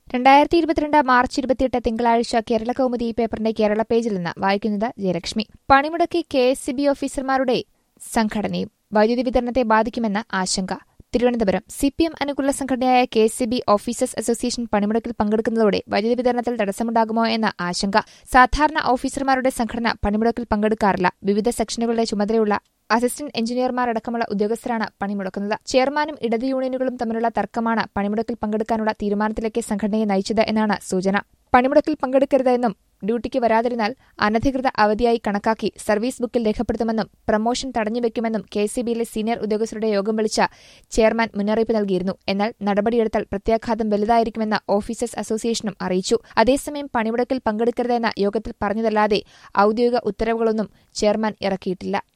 രണ്ടായിരത്തി ഇരുപത്തിരണ്ട് മാർച്ച് ഇരുപത്തിയെട്ട് തിങ്കളാഴ്ച കേരള കൗമുദി ഈ പേപ്പറിന്റെ കേരള പേജിൽ നിന്ന് വായിക്കുന്നത് ജയലക്ഷ്മി പണിമുടക്കി കെ എസ് സി ബി ഓഫീസർമാരുടെ സംഘടനയും വൈദ്യുതി വിതരണത്തെ ബാധിക്കുമെന്ന് ആശങ്ക തിരുവനന്തപുരം സി പി എം അനുകൂല സംഘടനയായ K S C B officers association പണിമുടക്കിൽ പങ്കെടുക്കുന്നതോടെ വൈദ്യുതി വിതരണത്തിൽ തടസ്സമുണ്ടാകുമോ എന്ന ആശങ്ക സാധാരണ ഓഫീസർമാരുടെ സംഘടന പണിമുടക്കിൽ പങ്കെടുക്കാറില്ല വിവിധ സെക്ഷനുകളുടെ ചുമതലയുള്ള അസിസ്റ്റന്റ് എഞ്ചിനീയർമാരടക്കമുള്ള ഉദ്യോഗസ്ഥരാണ് പണിമുടക്കുന്നത് ചെയർമാനും ഇടത് യൂണിയനുകളും തമ്മിലുള്ള തർക്കമാണ് പണിമുടക്കിൽ പങ്കെടുക്കാനുള്ള തീരുമാനത്തിലേക്ക് സംഘടനയെ നയിച്ചത് എന്നാണ് സൂചന പണിമുടക്കിൽ പങ്കെടുക്കരുതെന്നും ഡ്യൂട്ടിക്ക് വരാതിരുന്നാൽ അനധികൃത അവധിയായി കണക്കാക്കി സർവീസ് ബുക്കിൽ രേഖപ്പെടുത്തുമെന്നും പ്രമോഷൻ തടഞ്ഞുവെക്കുമെന്നും കെ സി ബിയിലെ സീനിയർ ഉദ്യോഗസ്ഥരുടെ യോഗം വിളിച്ച ചെയർമാൻ മുന്നറിയിപ്പ് നൽകിയിരുന്നു എന്നാൽ നടപടിയെടുത്താൽ പ്രത്യാഘാതം വലുതായിരിക്കുമെന്ന് ഓഫീസേഴ്സ് അസോസിയേഷനും അറിയിച്ചു അതേസമയം പണിമുടക്കിൽ പങ്കെടുക്കരുതെന്ന യോഗത്തിൽ പറഞ്ഞതല്ലാതെ ഔദ്യോഗിക ഉത്തരവുകളൊന്നും ചെയർമാൻ ഇറക്കിയിട്ടില്ല